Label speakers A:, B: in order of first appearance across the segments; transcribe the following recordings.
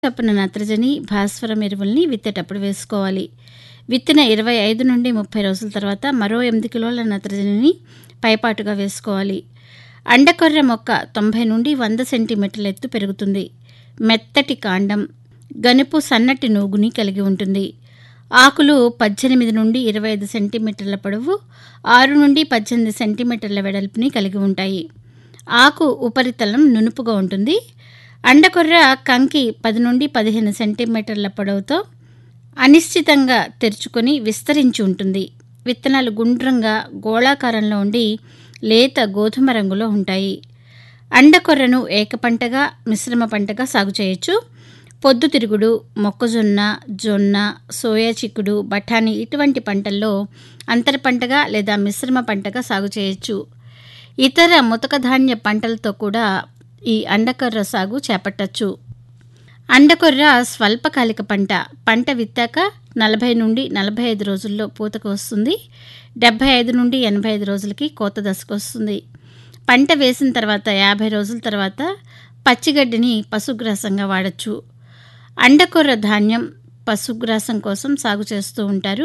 A: చప్పున నత్రజని భాస్వరం ఎరువుల్ని విత్తేటప్పుడు వేసుకోవాలి విత్తిన ఇరవై ఐదు నుండి ముప్పై రోజుల తర్వాత మరో ఎనిమిది కిలోల నత్రజనిని పైపాటుగా వేసుకోవాలి అండకొర్ర మొక్క తొంభై నుండి వంద సెంటీమీటర్ల ఎత్తు పెరుగుతుంది మెత్తటి కాండం గనుపు సన్నటి నూగుని కలిగి ఉంటుంది ఆకులు పద్దెనిమిది నుండి ఇరవై ఐదు సెంటీమీటర్ల పొడవు ఆరు నుండి పద్దెనిమిది సెంటీమీటర్ల వెడల్పుని కలిగి ఉంటాయి ఆకు ఉపరితలం నునుపుగా ఉంటుంది అండకొర్ర కంకి పది నుండి పదిహేను సెంటీమీటర్ల పొడవుతో అనిశ్చితంగా తెరుచుకొని విస్తరించి ఉంటుంది విత్తనాలు గుండ్రంగా గోళాకారంలో ఉండి లేత గోధుమ రంగులో ఉంటాయి అండకొర్రను ఏకపంటగా మిశ్రమ పంటగా సాగు చేయొచ్చు పొద్దుతిరుగుడు మొక్కజొన్న జొన్న సోయా చిక్కుడు బఠానీ ఇటువంటి పంటల్లో అంతర పంటగా లేదా మిశ్రమ పంటగా సాగు చేయొచ్చు ఇతర ముతక ధాన్య పంటలతో కూడా ఈ అండకొర్ర సాగు చేపట్టచ్చు అండకొర్ర స్వల్పకాలిక పంట పంట విత్తాక నలభై నుండి నలభై ఐదు రోజుల్లో పూతకు వస్తుంది డెబ్బై ఐదు నుండి ఎనభై ఐదు రోజులకి కోత దశకు వస్తుంది పంట వేసిన తర్వాత యాభై రోజుల తర్వాత పచ్చిగడ్డిని పశుగ్రాసంగా వాడచ్చు అండకొర్ర ధాన్యం పశుగ్రాసం కోసం సాగు చేస్తూ ఉంటారు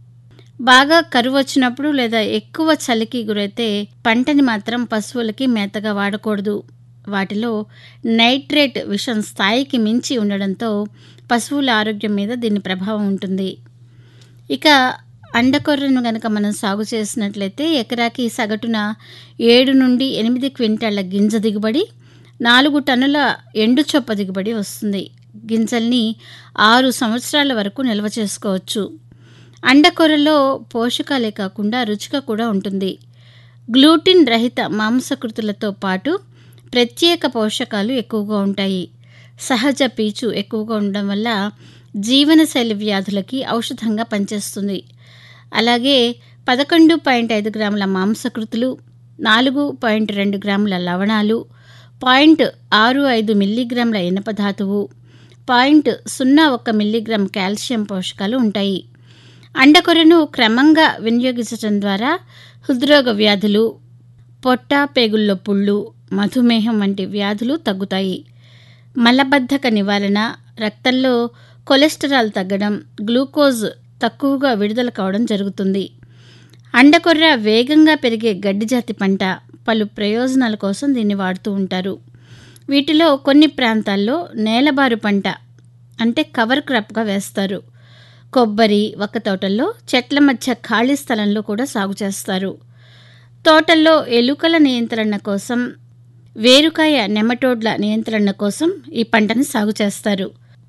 A: బాగా కరువు వచ్చినప్పుడు లేదా ఎక్కువ చలికి గురైతే పంటని మాత్రం పశువులకి మేతగా వాడకూడదు వాటిలో నైట్రేట్ విషం స్థాయికి మించి ఉండడంతో పశువుల ఆరోగ్యం మీద దీని ప్రభావం ఉంటుంది ఇక అండకొర్రను గనక మనం సాగు చేసినట్లయితే ఎకరాకి సగటున ఏడు నుండి ఎనిమిది క్వింటాళ్ల గింజ దిగుబడి నాలుగు టన్నుల ఎండు చొప్ప దిగుబడి వస్తుంది గింజల్ని ఆరు సంవత్సరాల వరకు నిల్వ చేసుకోవచ్చు అండకొర్రలో పోషకాలే కాకుండా రుచిగా కూడా ఉంటుంది గ్లూటిన్ రహిత మాంసకృతులతో పాటు ప్రత్యేక పోషకాలు ఎక్కువగా ఉంటాయి సహజ పీచు ఎక్కువగా ఉండడం వల్ల జీవనశైలి వ్యాధులకి ఔషధంగా పనిచేస్తుంది అలాగే పదకొండు పాయింట్ ఐదు గ్రాముల మాంసకృతులు నాలుగు పాయింట్ రెండు గ్రాముల లవణాలు పాయింట్ ఆరు ఐదు మిల్లీగ్రాముల ఇనప ధాతువు పాయింట్ సున్నా ఒక్క మిల్లీగ్రామ్ కాల్షియం పోషకాలు ఉంటాయి అండకొరను క్రమంగా వినియోగించడం ద్వారా హృద్రోగ వ్యాధులు పొట్ట పేగుల్లో పుళ్ళు మధుమేహం వంటి వ్యాధులు తగ్గుతాయి మలబద్ధక నివారణ రక్తంలో కొలెస్టరాల్ తగ్గడం గ్లూకోజ్ తక్కువగా విడుదల కావడం జరుగుతుంది అండకొర్ర వేగంగా పెరిగే గడ్డి జాతి పంట పలు ప్రయోజనాల కోసం దీన్ని వాడుతూ ఉంటారు వీటిలో కొన్ని ప్రాంతాల్లో నేలబారు పంట అంటే కవర్ క్రాప్గా వేస్తారు కొబ్బరి ఒక్క తోటల్లో చెట్ల మధ్య ఖాళీ స్థలంలో కూడా సాగు చేస్తారు తోటల్లో ఎలుకల నియంత్రణ కోసం వేరుకాయ నెమటోడ్ల నియంత్రణ కోసం ఈ పంటని సాగు చేస్తారు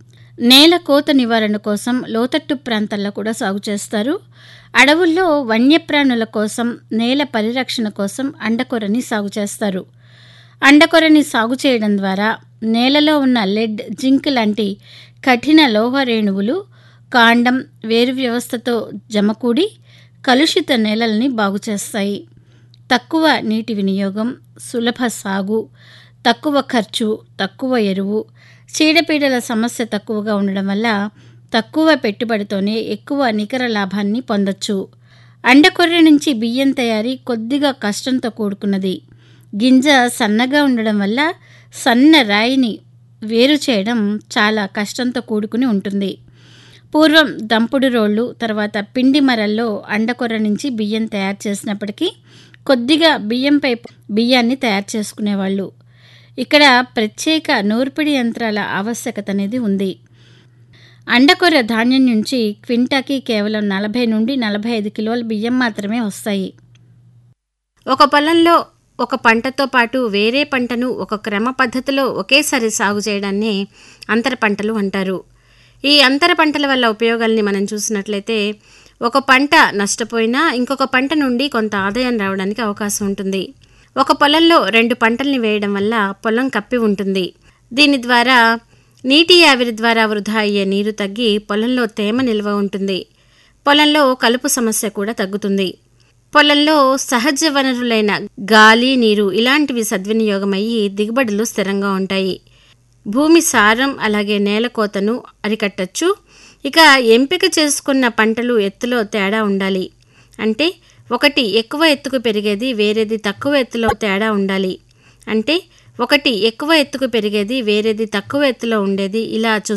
A: నేల కోత నివారణ కోసం లోతట్టు ప్రాంతాల్లో కూడా సాగు చేస్తారు అడవుల్లో వన్యప్రాణుల కోసం నేల పరిరక్షణ కోసం అండకొరని సాగు చేస్తారు అండకొరని సాగు చేయడం ద్వారా నేలలో ఉన్న లెడ్ జింక్ లాంటి కఠిన లోహ రేణువులు కాండం వేరు వ్యవస్థతో జమకూడి కలుషిత నేలల్ని బాగు చేస్తాయి తక్కువ నీటి వినియోగం సులభ సాగు తక్కువ ఖర్చు తక్కువ ఎరువు చీడపీడల సమస్య తక్కువగా ఉండడం వల్ల తక్కువ పెట్టుబడితోనే ఎక్కువ నికర లాభాన్ని పొందొచ్చు అండకొర్రె నుంచి బియ్యం తయారీ కొద్దిగా కష్టంతో కూడుకున్నది గింజ సన్నగా ఉండడం వల్ల సన్న రాయిని వేరు చేయడం చాలా కష్టంతో కూడుకుని ఉంటుంది పూర్వం దంపుడు రోళ్ళు తర్వాత పిండి మరల్లో అండకొర్ర నుంచి బియ్యం తయారు చేసినప్పటికీ కొద్దిగా బియ్యంపై బియ్యాన్ని తయారు చేసుకునేవాళ్ళు ఇక్కడ ప్రత్యేక నూర్పిడి యంత్రాల ఆవశ్యకత అనేది ఉంది అండకొర్ర ధాన్యం నుంచి క్వింటాకి కేవలం నలభై నుండి నలభై ఐదు కిలోల బియ్యం మాత్రమే వస్తాయి
B: ఒక పొలంలో ఒక పంటతో పాటు వేరే పంటను ఒక క్రమ పద్ధతిలో ఒకేసారి సాగు చేయడాన్ని అంతర పంటలు అంటారు ఈ అంతర పంటల వల్ల ఉపయోగాల్ని మనం చూసినట్లయితే ఒక పంట నష్టపోయినా ఇంకొక పంట నుండి కొంత ఆదాయం రావడానికి అవకాశం ఉంటుంది ఒక పొలంలో రెండు పంటల్ని వేయడం వల్ల పొలం కప్పి ఉంటుంది దీని ద్వారా నీటి ఆవిరి ద్వారా వృధా అయ్యే నీరు తగ్గి పొలంలో తేమ నిల్వ ఉంటుంది పొలంలో కలుపు సమస్య కూడా తగ్గుతుంది పొలంలో సహజ వనరులైన గాలి నీరు ఇలాంటివి సద్వినియోగమయ్యి దిగుబడులు స్థిరంగా ఉంటాయి భూమి సారం అలాగే నేల కోతను అరికట్టచ్చు ఇక ఎంపిక చేసుకున్న పంటలు ఎత్తులో తేడా ఉండాలి అంటే ఒకటి ఎక్కువ ఎత్తుకు పెరిగేది వేరేది తక్కువ ఎత్తులో తేడా ఉండాలి అంటే ఒకటి ఎక్కువ ఎత్తుకు పెరిగేది వేరేది తక్కువ ఎత్తులో ఉండేది ఇలా చూ